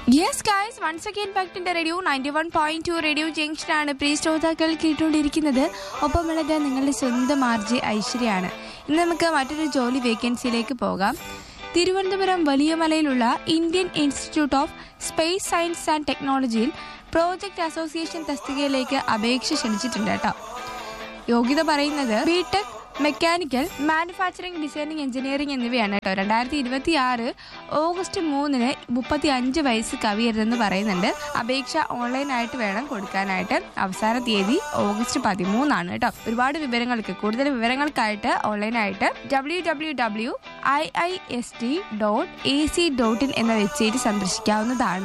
yes guys once again back to radio ninety one point two radio ജംഗ്ഷനാണ് പ്രിയ ശ്രോതാക്കൾ കേട്ടുകൊണ്ടിരിക്കുന്നത് ഒപ്പമുള്ളത് നിങ്ങളുടെ സ്വന്തം ആർജെ ഐശ്വര്യാണ് ഇന്ന് നമുക്ക് മറ്റൊരു ജോലി വേക്കൻസിയിലേക്ക് പോകാം തിരുവനന്തപുരം വലിയമലയിലുള്ള Indian institute of space science and ടെക്നോളജിയിൽ പ്രോജക്റ്റ് അസോസിയേഷൻ തസ്തികയിലേക്ക് അപേക്ഷ ക്ഷണിച്ചിട്ടുണ്ട് കേട്ടോ യോഗ്യത പറയുന്നത് BTech mechanical manufacturing designing engineering എന്നിവയാണ് കേട്ടോ രണ്ടായിരത്തി ഇരുപത്തി ആറ് ഓഗസ്റ്റ് മൂന്നിന് മുപ്പത്തി അഞ്ച് വയസ്സ് കവിയരുതെന്ന് പറയുന്നുണ്ട് അപേക്ഷ ഓൺലൈനായിട്ട് വേണം കൊടുക്കാനായിട്ട് അവസാന തീയതി ഓഗസ്റ്റ് പതിമൂന്നാണ് കേട്ടോ ഒരുപാട് വിവരങ്ങൾക്ക് കൂടുതൽ വിവരങ്ങൾക്കായിട്ട് ഓൺലൈനായിട്ട് W W W I I S T dot A C dot in എന്ന വെബ്സൈറ്റ് സന്ദർശിക്കാവുന്നതാണ്